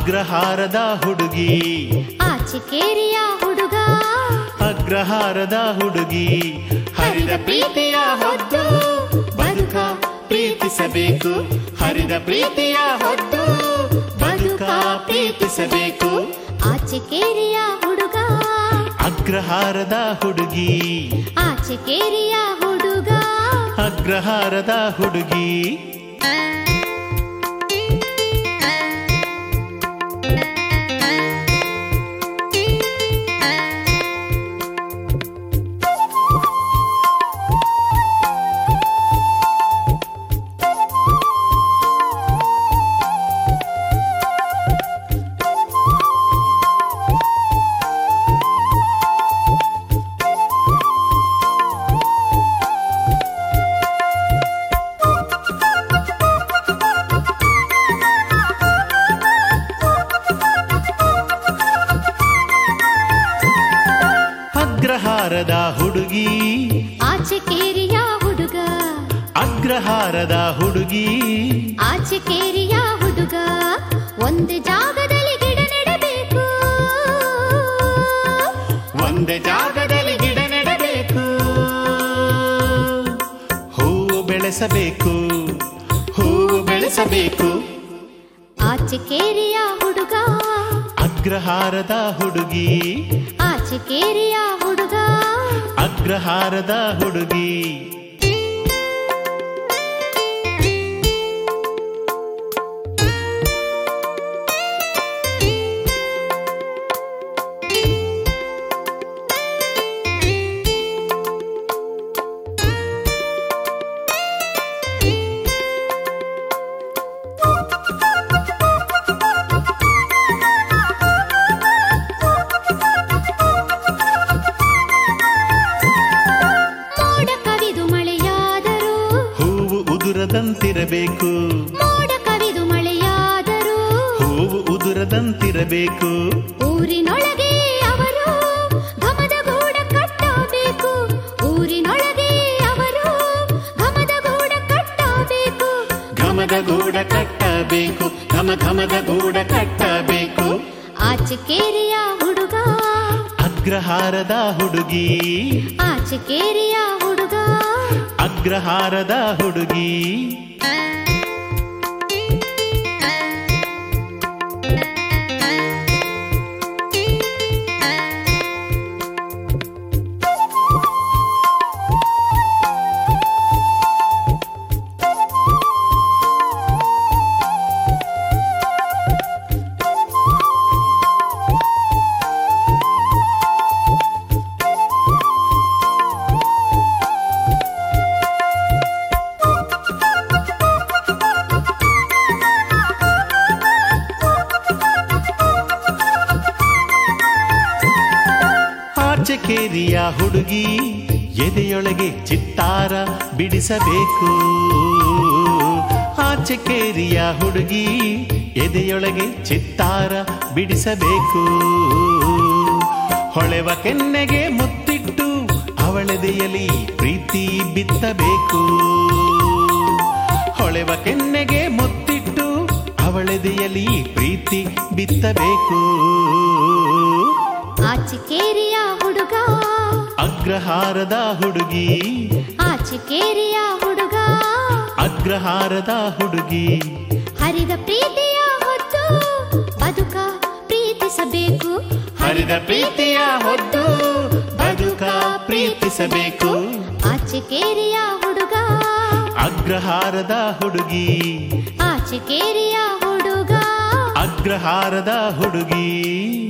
ಅಗ್ರಹಾರದ ಹುಡುಗಿ ಆಚಿಕೇರಿಯ ಹುಡುಗ ಅಗ್ರಹಾರದ ಹುಡುಗಿ ಹರಿದ ಪ್ರೀತಿಯ ಹೊತ್ತು ಬದುಕ ಪ್ರೀತಿಸಬೇಕು ಹರಿದ ಪ್ರೀತಿಯ ಹೊತ್ತು ಬದುಕ ಪ್ರೀತಿಸಬೇಕು ಆಚಿಕೇರಿಯ ಹುಡುಗ ಅಗ್ರಹಾರದ ಹುಡುಗಿ ಆಚಿಕೇರಿಯ ಹುಡುಗ ಅಗ್ರಹಾರದ ಹುಡುಗಿ ಅಗ್ರಹಾರದ ಹುಡುಗಿ ಆಚಿಕೇರಿಯ ಹುಡುಗ ಅಗ್ರಹಾರದ ಹುಡುಗಿ ಆಚಿಕೇರಿಯ ಹುಡುಗ ಒಂದು ಜಾಗದಲ್ಲಿ ಗಿಡ ನೆಡಬೇಕು ಒಂದೇ ಜಾಗದಲ್ಲಿ ಗಿಡ ನೆಡಬೇಕು ಹೂವು ಬೆಳೆಸಬೇಕು ಹೂವು ಬೆಳೆಸಬೇಕು ಆಚಿಕೇರಿಯ ಹುಡುಗ ಅಗ್ರಹಾರದ ಹುಡುಗಿ ಆಚಿಕೇರಿಯ ಹುಡುಗ ಅಗ್ರಹಾರದ ಹುಡುಗಿ ಮೋಡ ಕವಿದು ಮಳೆಯಾದರೂ ಹೂವು ಉದುರದಂತಿರಬೇಕು ಮೋಡ ಕವಿದು ಮಳೆಯಾದರೂ ಹೂವು ಉದುರದಂತಿರಬೇಕು ಊರಿನೊಳಗೆ ಅವರು ಘಮದ ಗೂಡ ಕಟ್ಟಬೇಕು ಊರಿನೊಳಗೆ ಅವರು ಘಮದ ಗೂಡ ಕಟ್ಟಬೇಕು ಘಮದ ಗೂಡ ಕಟ್ಟಬೇಕು ಘಮ ಘಮದ ಗೂಡ ಕಟ್ಟಬೇಕು ಆಚಿಕೇರಿಯ ಹುಡುಗ ಅಗ್ರಹಾರದ ಹುಡುಗಿ ಆಚಿಕೇರಿಯ ಹುಡುಗ ಅಗ್ರಹಾರದ ಹುಡುಗಿ ಆಚೆಕೇರಿಯ ಹುಡುಗಿ ಎದೆಯೊಳಗೆ ಚಿತ್ತಾರ ಬಿಡಿಸಬೇಕು ಆಚೆಕೇರಿಯ ಹುಡುಗಿ ಎದೆಯೊಳಗೆ ಚಿತ್ತಾರ ಬಿಡಿಸಬೇಕು ಹೊಳೆವ ಕೆನ್ನೆಗೆ ಮುತ್ತಿಟ್ಟು ಅವಳೆದೆಯಲಿ ಪ್ರೀತಿ ಬಿತ್ತಬೇಕು ಹೊಳೆವ ಕೆನ್ನೆಗೆ ಮುತ್ತಿಟ್ಟು ಅವಳೆದೆಯಲಿ ಪ್ರೀತಿ ಬಿತ್ತಬೇಕು ಆಚಿಕೇರಿಯ ಹುಡುಗ ಅಗ್ರಹಾರದ ಹುಡುಗಿ ಆಚಿಕೇರಿಯ ಹುಡುಗ ಅಗ್ರಹಾರದ ಹುಡುಗಿ ಹರಿದ ಪ್ರೀತಿಯ ಹೊತ್ತು ಬದುಕ ಪ್ರೀತಿಸಬೇಕು ಹರಿದ ಪ್ರೀತಿಯ ಹೊತ್ತು ಬದುಕ ಪ್ರೀತಿಸಬೇಕು ಆಚಿಕೇರಿಯ ಹುಡುಗ ಅಗ್ರಹಾರದ ಹುಡುಗಿ ಆಚಿಕೇರಿಯ ಹುಡುಗ ಅಗ್ರಹಾರದ ಹುಡುಗಿ